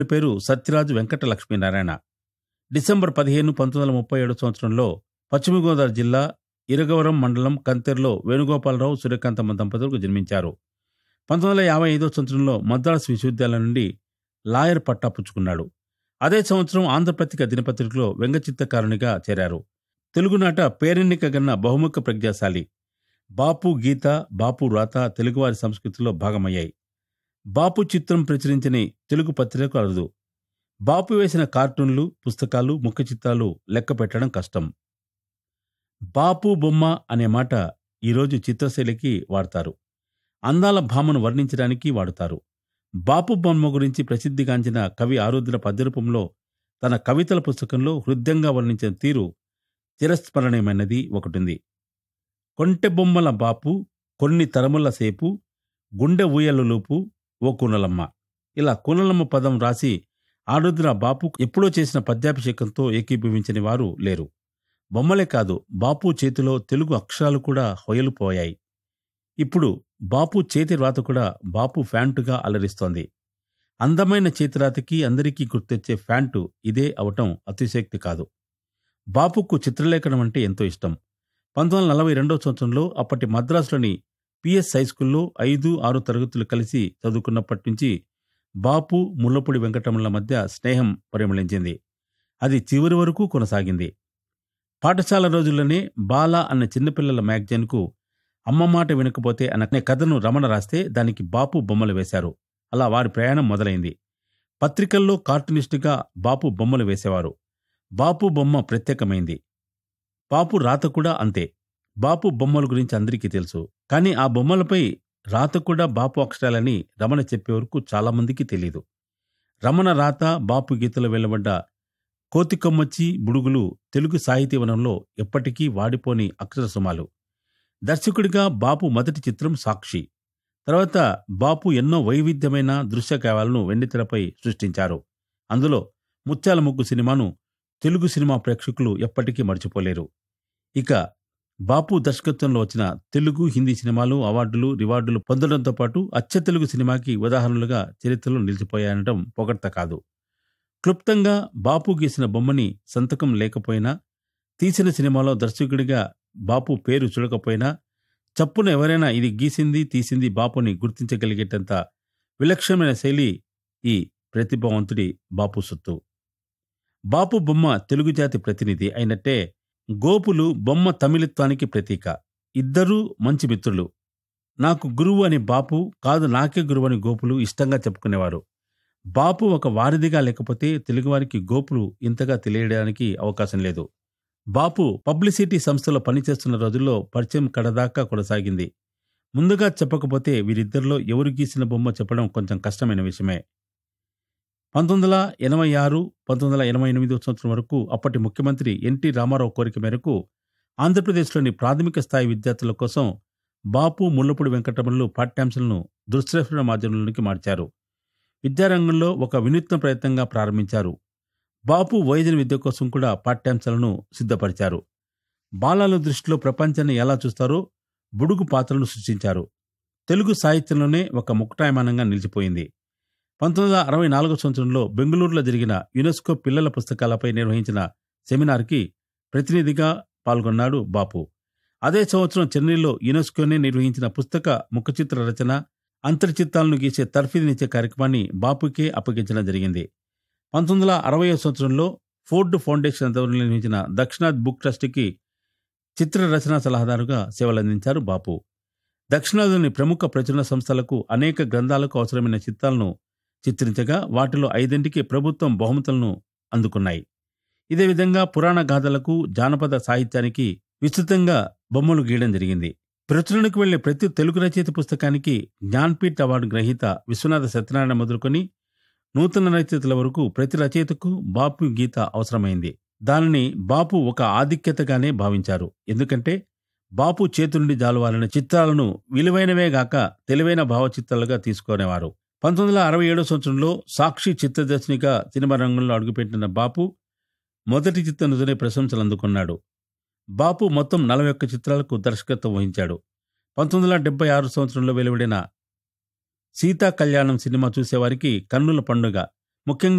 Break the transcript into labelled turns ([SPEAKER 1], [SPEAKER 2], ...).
[SPEAKER 1] పేరు సత్యరాజు వెంకట లక్ష్మీనారాయణ డిసెంబర్ పదిహేను పంతొమ్మిది వందల ముప్పై ఏడు సంవత్సరంలో పశ్చిమ గోదావరి జిల్లా ఇరగవరం మండలం కంతెర్లో వేణుగోపాలరావు సూర్యకాంతమ్మ దంపతులకు జన్మించారు పంతొమ్మిది వందల యాభై ఐదో సంవత్సరంలో మద్రాసు విశ్వవిద్యాలయం నుండి లాయర్ పట్టా పుచ్చుకున్నాడు అదే సంవత్సరం ఆంధ్రపత్రిక దినపత్రికలో వ్యంగ్యచిత్రకారునిగా చేరారు తెలుగునాట పేరెన్నిక గన్న బహుముఖ ప్రజ్ఞాశాలి బాపు గీత బాపు రాత తెలుగువారి సంస్కృతిలో భాగమయ్యాయి బాపు చిత్రం ప్రచురించని తెలుగు పత్రికకు అరుదు బాపు వేసిన కార్టూన్లు పుస్తకాలు ముఖ చిత్రాలు లెక్క పెట్టడం కష్టం బాపు బొమ్మ అనే మాట ఈరోజు చిత్రశైలికి వాడతారు అందాల భామను వర్ణించడానికి వాడుతారు బాపు బొమ్మ గురించి ప్రసిద్ధిగాంచిన కవి ఆరుద్ర పద్యరూపంలో తన కవితల పుస్తకంలో హృదయంగా వర్ణించిన తీరు చిరస్మరణీయమైనది ఒకటుంది కొంటె బొమ్మల బాపు కొన్ని తరముల సేపు గుండె ఊయలలోపు ఓ కునలమ్మ ఇలా కునలమ్మ పదం రాసి ఆరుద్ర బాపు ఎప్పుడో చేసిన పద్యాభిషేకంతో ఏకీభవించని వారు లేరు బొమ్మలే కాదు బాపు చేతిలో తెలుగు అక్షరాలు కూడా హొయలుపోయాయి ఇప్పుడు బాపు చేతి రాత కూడా బాపు ఫ్యాంటుగా అలరిస్తోంది అందమైన చేతిరాతకి అందరికీ గుర్తొచ్చే ఫ్యాంటు ఇదే అవటం అతిశక్తి కాదు బాపుకు చిత్రలేఖనం అంటే ఎంతో ఇష్టం పంతొమ్మిది వందల నలభై రెండవ సంవత్సరంలో అప్పటి మద్రాసులోని పిఎస్ హైస్కూల్లో ఐదు ఆరు తరగతులు కలిసి చదువుకున్నప్పటి నుంచి బాపు ముల్లపూడి వెంకటరమణల మధ్య స్నేహం పరిమళించింది అది చివరి వరకు కొనసాగింది పాఠశాల రోజుల్లోనే బాల అన్న చిన్నపిల్లల మ్యాగజైన్కు అమ్మ మాట వినకపోతే అనే కథను రమణ రాస్తే దానికి బాపు బొమ్మలు వేశారు అలా వారి ప్రయాణం మొదలైంది పత్రికల్లో కార్టూనిస్టుగా బాపు బొమ్మలు వేసేవారు బాపు బొమ్మ ప్రత్యేకమైంది బాపు రాత కూడా అంతే బాపు బొమ్మల గురించి అందరికీ తెలుసు కానీ ఆ బొమ్మలపై రాత కూడా బాపు అక్షరాలని రమణ చెప్పే వరకు చాలామందికి తెలియదు రమణ రాత బాపు గీతలో వెలువడ్డ కోతికొమ్మచ్చి బుడుగులు తెలుగు సాహితీవనంలో ఎప్పటికీ వాడిపోని అక్షర సుమాలు దర్శకుడిగా బాపు మొదటి చిత్రం సాక్షి తర్వాత బాపు ఎన్నో వైవిధ్యమైన దృశ్య కావ్యాలను వెండితెరపై సృష్టించారు అందులో ముత్యాల ముగ్గు సినిమాను తెలుగు సినిమా ప్రేక్షకులు ఎప్పటికీ మర్చిపోలేరు ఇక బాపు దర్శకత్వంలో వచ్చిన తెలుగు హిందీ సినిమాలు అవార్డులు రివార్డులు పొందడంతో పాటు అచ్చ తెలుగు సినిమాకి ఉదాహరణలుగా చరిత్రలో నిలిచిపోయాయనడం పొగడ్త కాదు క్లుప్తంగా బాపు గీసిన బొమ్మని సంతకం లేకపోయినా తీసిన సినిమాలో దర్శకుడిగా బాపు పేరు చూడకపోయినా చప్పున ఎవరైనా ఇది గీసింది తీసింది బాపుని గుర్తించగలిగేటంత విలక్షణమైన శైలి ఈ ప్రతిభావంతుడి బాపు సొత్తు బాపు బొమ్మ తెలుగు జాతి ప్రతినిధి అయినట్టే గోపులు బొమ్మ తమిళత్వానికి ప్రతీక ఇద్దరూ మంచి మిత్రులు నాకు గురువు అని బాపు కాదు నాకే గురువు అని గోపులు ఇష్టంగా చెప్పుకునేవారు బాపు ఒక వారిదిగా లేకపోతే తెలుగువారికి గోపులు ఇంతగా తెలియడానికి అవకాశం లేదు బాపు పబ్లిసిటీ సంస్థలో పనిచేస్తున్న రోజుల్లో పరిచయం కడదాకా కొనసాగింది ముందుగా చెప్పకపోతే వీరిద్దరిలో ఎవరు గీసిన బొమ్మ చెప్పడం కొంచెం కష్టమైన విషయమే పంతొమ్మిది వందల ఎనభై ఆరు పంతొమ్మిది వందల ఎనభై ఎనిమిది సంవత్సరం వరకు అప్పటి ముఖ్యమంత్రి ఎన్టీ రామారావు కోరిక మేరకు ఆంధ్రప్రదేశ్లోని ప్రాథమిక స్థాయి విద్యార్థుల కోసం బాపు ముల్లపూడి వెంకటరమణులు పాఠ్యాంశాలను దృశ్యశ్రవణ మాధ్యమంలోనికి మార్చారు విద్యారంగంలో ఒక వినూత్న ప్రయత్నంగా ప్రారంభించారు బాపు వయోజన విద్య కోసం కూడా పాఠ్యాంశాలను సిద్ధపరిచారు బాలల దృష్టిలో ప్రపంచాన్ని ఎలా చూస్తారో బుడుగు పాత్రలను సృష్టించారు తెలుగు సాహిత్యంలోనే ఒక ముక్తాయమానంగా నిలిచిపోయింది పంతొమ్మిది వందల అరవై నాలుగో సంవత్సరంలో బెంగళూరులో జరిగిన యునెస్కో పిల్లల పుస్తకాలపై నిర్వహించిన సెమినార్కి ప్రతినిధిగా పాల్గొన్నాడు బాపు అదే సంవత్సరం చెన్నైలో యునెస్కోనే నిర్వహించిన పుస్తక ముఖచిత్ర రచన అంతర్చిత్రాలను గీసే తర్ఫీదునిచ్చే కార్యక్రమాన్ని బాపుకే అప్పగించడం జరిగింది పంతొమ్మిది వందల అరవై సంవత్సరంలో ఫోర్డ్ ఫౌండేషన్ ఆధ్వర్యంలో నిర్వహించిన దక్షిణాది బుక్ ట్రస్ట్కి చిత్ర రచనా సలహాదారుగా సేవలందించారు బాపు దక్షిణాదిలోని ప్రముఖ ప్రచురణ సంస్థలకు అనేక గ్రంథాలకు అవసరమైన చిత్రాలను చిత్రించగా వాటిలో ఐదింటికి ప్రభుత్వం బహుమతులను అందుకున్నాయి ఇదే విధంగా పురాణ గాథలకు జానపద సాహిత్యానికి విస్తృతంగా బొమ్మలు గీయడం జరిగింది ప్రచురణకు వెళ్లే ప్రతి తెలుగు రచయిత పుస్తకానికి జ్ఞాన్పీఠ్ అవార్డు గ్రహీత విశ్వనాథ సత్యనారాయణ మొదలుకొని నూతన రచయితల వరకు ప్రతి రచయితకు బాపు గీత అవసరమైంది దానిని బాపు ఒక ఆధిక్యతగానే భావించారు ఎందుకంటే బాపు చేతి నుండి జాలువారిన చిత్రాలను విలువైనవే గాక తెలివైన భావచిత్రాలుగా తీసుకునేవారు పంతొమ్మిది వందల అరవై ఏడో సంవత్సరంలో సాక్షి చిత్రదర్శినిగా సినిమా రంగంలో అడుగుపెట్టిన బాపు మొదటి చిత్రంతోనే ప్రశంసలు అందుకున్నాడు బాపు మొత్తం నలభై ఒక్క చిత్రాలకు దర్శకత్వం వహించాడు పంతొమ్మిది వందల డెబ్బై ఆరు సంవత్సరంలో వెలువడిన సీతా కళ్యాణం సినిమా చూసేవారికి కన్నుల పండుగ ముఖ్యంగా